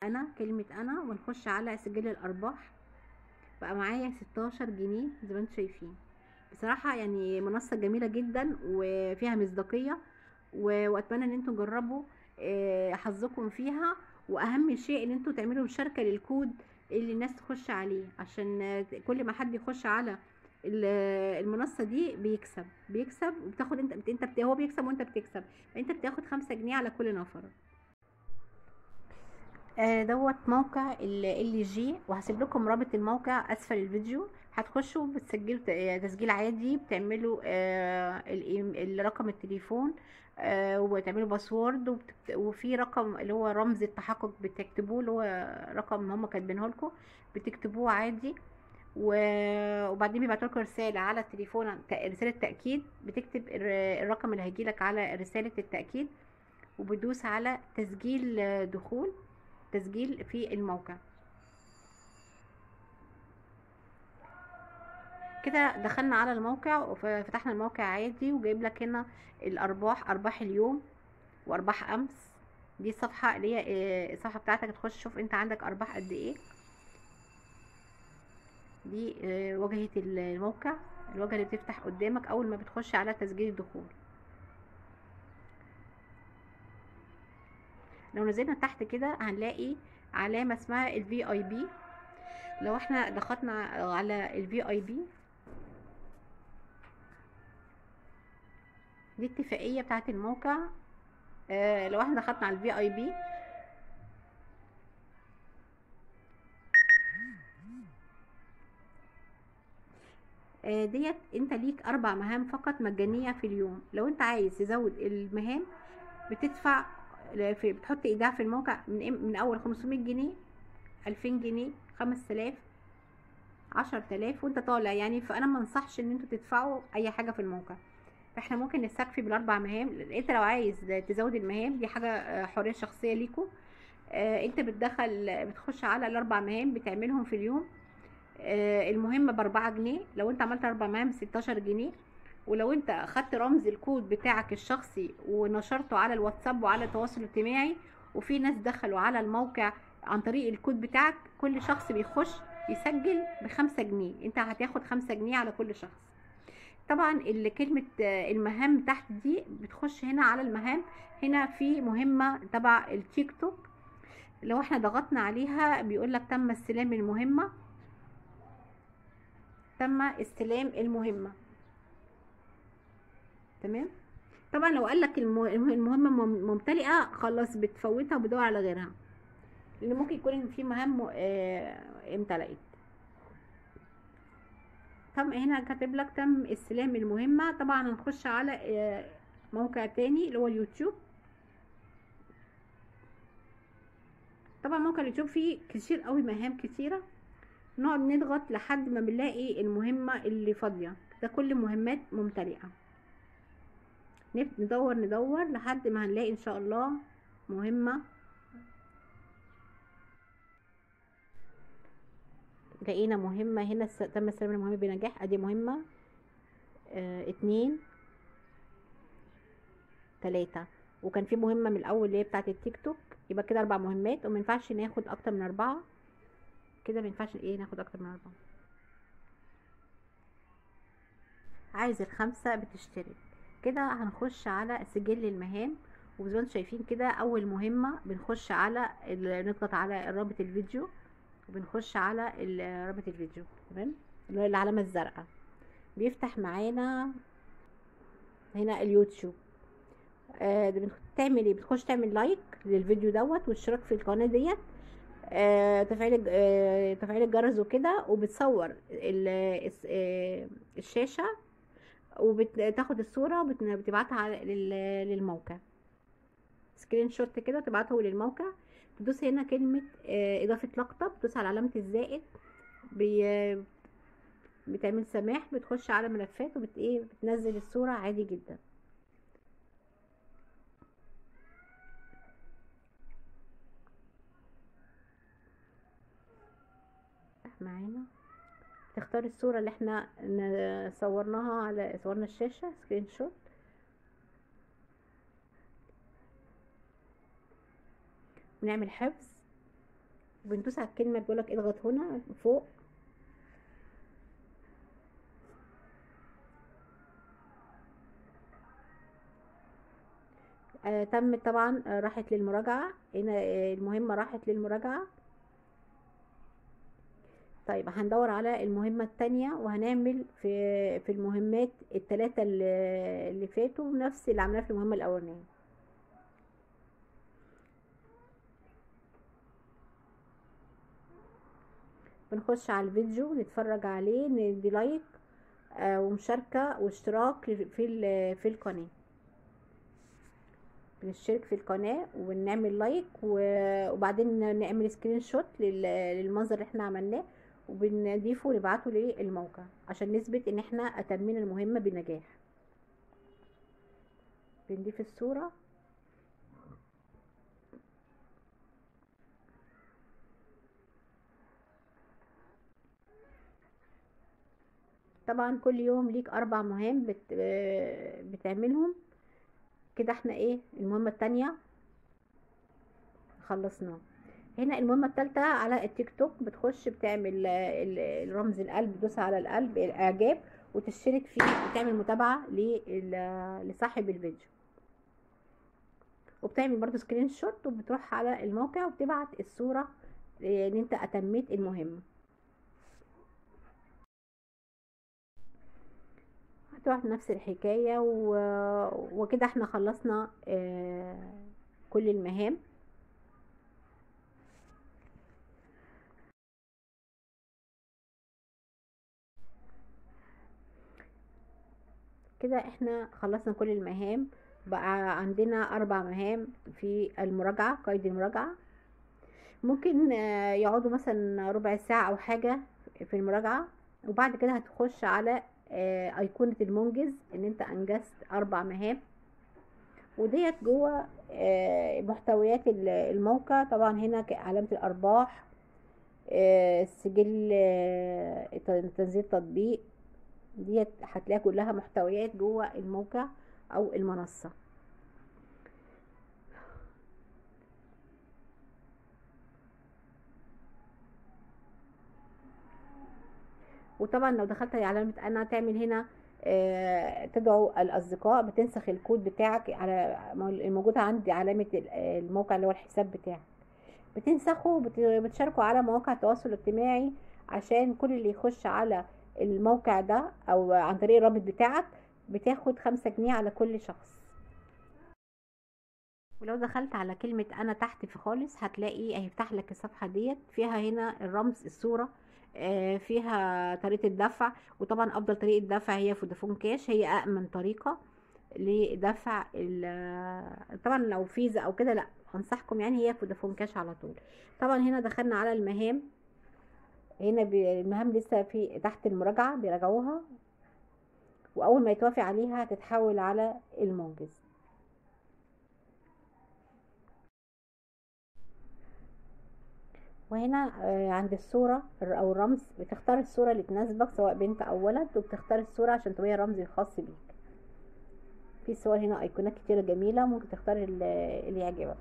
انا كلمة انا ونخش على سجل الارباح بقى معايا 16 جنيه زي ما انتم شايفين بصراحة يعني منصة جميلة جدا وفيها مصداقية و- واتمنى ان انتوا تجربوا آه، حظكم فيها واهم شيء ان انتوا تعملوا مشاركة للكود اللي الناس تخش عليه عشان آه، كل ما حد يخش على ال- المنصة دي بيكسب بيكسب وبتاخد انت انت بت- هو بيكسب وانت بتكسب انت بتاخد خمسة جنيه على كل نفر آه، دوت موقع ال جي وهسيب لكم رابط الموقع اسفل الفيديو هتخشوا بتسجلوا ت- آه، تسجيل عادي بتعملوا آه، الإيم- الرقم التليفون آه، وتعملوا باسورد وبتكت- وفي رقم اللي هو رمز التحقق بتكتبوه اللي هو رقم هم كاتبينه لكم بتكتبوه عادي و- وبعدين بيبعتوا لكم رساله على التليفون ت- رساله تاكيد بتكتب الر- الرقم اللي هيجيلك على رساله التاكيد وبتدوس على تسجيل آه، دخول تسجيل في الموقع كده دخلنا على الموقع وفتحنا الموقع عادي وجايب لك هنا الارباح ارباح اليوم وارباح امس دي الصفحه اللي هي آه، الصفحه بتاعتك تخش شوف انت عندك ارباح قد ايه دي آه، واجهه الموقع الواجهه اللي بتفتح قدامك اول ما بتخش على تسجيل الدخول لو نزلنا تحت كده هنلاقي علامه اسمها الفي اي بي لو احنا ضغطنا على الفي اي بي دي اتفاقيه بتاعه الموقع آه لو احنا دخلنا على الفي اي بي آه، ديت انت ليك اربع مهام فقط مجانيه في اليوم لو انت عايز تزود المهام بتدفع في بتحط ايداع في الموقع من إم- من اول 500 جنيه 2000 جنيه 5000 10000 وانت طالع يعني فانا ما انصحش ان انتوا تدفعوا اي حاجه في الموقع فاحنا ممكن نستكفي بالاربع مهام انت لو عايز تزود المهام دي حاجه آه، حريه شخصيه ليكوا آه، انت بتدخل بتخش على الاربع مهام بتعملهم في اليوم آه، المهمه باربعة جنيه لو انت عملت اربع مهام 16 جنيه ولو انت اخدت رمز الكود بتاعك الشخصي ونشرته على الواتساب وعلى التواصل الاجتماعي وفي ناس دخلوا على الموقع عن طريق الكود بتاعك كل شخص بيخش يسجل بخمسة جنيه انت هتاخد خمسة جنيه على كل شخص طبعا اللي كلمة آه، المهام تحت دي بتخش هنا على المهام هنا في مهمة تبع التيك توك لو احنا ضغطنا عليها بيقول لك تم استلام المهمة تم استلام المهمة تمام طبعا لو قال لك المه- المهمة مم- ممتلئة خلاص بتفوتها وبتدور على غيرها لان ممكن يكون في مهام آه، امتلأت تم هنا كاتب لك تم استلام المهمة طبعا هنخش على آه، موقع تاني اللي هو اليوتيوب طبعا موقع اليوتيوب فيه كتير قوي مهام كتيرة نقعد نضغط لحد ما بنلاقي المهمة اللي فاضية ده كل مهمات ممتلئة نف- ندور ندور لحد ما هنلاقي ان شاء الله مهمة لقينا مهمة هنا س- تم استلام المهمة بنجاح ادي مهمة اه اتنين تلاتة وكان في مهمة من الاول اللي هي بتاعت التيك توك يبقى كده اربع مهمات وما ينفعش ناخد اكتر من اربعة كده ما ينفعش ايه ناخد اكتر من اربعة عايز الخمسة بتشترك كده هنخش على سجل المهام وزي ما انتم شايفين كده اول مهمة بنخش على ال- نضغط على رابط الفيديو وبنخش على ال- رابط الفيديو تمام اللي هو العلامة الزرقاء بيفتح معانا هنا اليوتيوب آه ده بنخ- تعمل ايه بتخش تعمل لايك للفيديو دوت واشتراك في القناة ديت آه تفعيل الج- آه تفعيل الجرس وكده وبتصور ال- الس- آه، الشاشة وبتاخد الصورة وبتبعتها على لل- للموقع سكرين شوت كده تبعته للموقع تدوس هنا كلمة آه، إضافة لقطة بتدوس على علامة الزائد بي بتعمل سماح بتخش على ملفات وبت ايه بتنزل الصورة عادي جدا معانا تختار الصورة اللي احنا ن- صورناها على صورنا الشاشة سكرين شوت ونعمل حفظ بندوس على الكلمة بيقولك اضغط هنا فوق آه تم طبعا آه راحت للمراجعة هنا آه المهمة راحت للمراجعة طيب هندور على المهمة التانية وهنعمل في في المهمات التلاتة اللي, اللي فاتوا نفس اللي عملناه في المهمة الأولانية بنخش على الفيديو نتفرج عليه ندي لايك آه ومشاركة واشتراك في ال- في القناة بنشترك في القناة ونعمل لايك و- وبعدين نعمل سكرين شوت لل- للمنظر اللي احنا عملناه وبنضيفه ونبعته للموقع عشان نثبت ان احنا اتمينا المهمة بنجاح بنضيف الصورة طبعا كل يوم ليك اربع مهام بت... آه، بتعملهم كده احنا ايه المهمة التانية خلصناها هنا المهمة التالتة على التيك توك بتخش بتعمل آه، ال- الرمز القلب دوس على القلب الاعجاب وتشترك فيه وتعمل متابعة لل- لصاحب الفيديو وبتعمل برضو سكرين شوت وبتروح على الموقع وبتبعت الصورة آه، ان انت اتميت المهمة هتروح نفس الحكاية و... وكده احنا خلصنا آه، كل المهام كده احنا خلصنا كل المهام بقى عندنا اربع مهام في المراجعة قيد المراجعة ممكن آه، يقعدوا مثلا ربع ساعة او حاجة في المراجعة وبعد كده هتخش على آه، ايقونة المنجز ان انت انجزت اربع مهام وديت جوه آه، محتويات ال- الموقع طبعا هنا ك- علامة الارباح آه، سجل آه، تن- تنزيل تطبيق ديت هتلاقي كلها محتويات جوه الموقع او المنصة وطبعا لو دخلت على علامة انا تعمل هنا آه، تدعو الاصدقاء بتنسخ الكود بتاعك على الموجودة عندي علامة ال- الموقع اللي هو الحساب بتاعك بتنسخه وبت- بتشاركه على مواقع التواصل الاجتماعي عشان كل اللي يخش على الموقع ده او عن طريق الرابط بتاعك بتاخد خمسة جنيه على كل شخص ولو دخلت على كلمة أنا تحت في خالص هتلاقي هيفتح لك الصفحة ديت فيها هنا الرمز الصورة آه، فيها طريقة الدفع وطبعا أفضل طريقة دفع هي فودافون كاش هي أأمن طريقة لدفع ال- طبعا لو فيزا أو كده لأ أنصحكم يعني هي فودافون كاش على طول طبعا هنا دخلنا على المهام هنا بي- المهام لسه في تحت المراجعة بيراجعوها وأول ما يتوافق عليها هتتحول على المنجز وهنا آه، عند الصورة الر- أو الرمز بتختار الصورة اللي تناسبك سواء بنت أو ولد وبتختار الصورة عشان تبقى الرمز الخاص بيك في صور هنا أيقونات كتيرة جميلة ممكن تختار ال- اللي يعجبك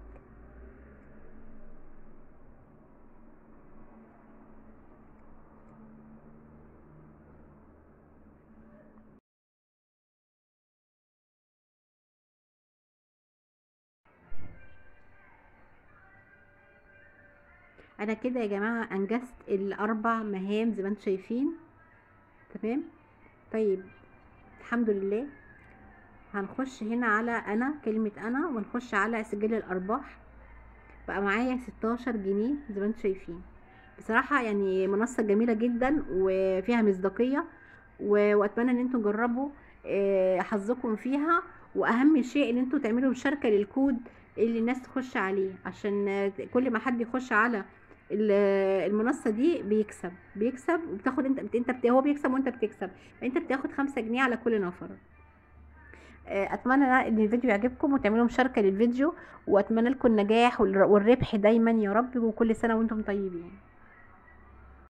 أنا كده يا جماعة أنجزت الأربع مهام زي ما انتم شايفين تمام طيب الحمد لله هنخش هنا على أنا كلمة أنا ونخش على سجل الأرباح بقى معايا 16 جنيه زي ما انتم شايفين بصراحة يعني منصة جميلة جدا وفيها مصداقية و- واتمنى ان انتوا تجربوا آه، حظكم فيها واهم شيء ان انتوا تعملوا مشاركة للكود اللي الناس تخش عليه عشان آه، كل ما حد يخش على ال- المنصة دي بيكسب بيكسب وبتاخد انت انت بت- هو بيكسب وانت بتكسب انت بتاخد خمسة جنيه على كل نفر آه، اتمنى ان الفيديو يعجبكم وتعملوا مشاركة للفيديو واتمنى لكم النجاح والر- والربح دايما يا رب وكل سنة وانتم طيبين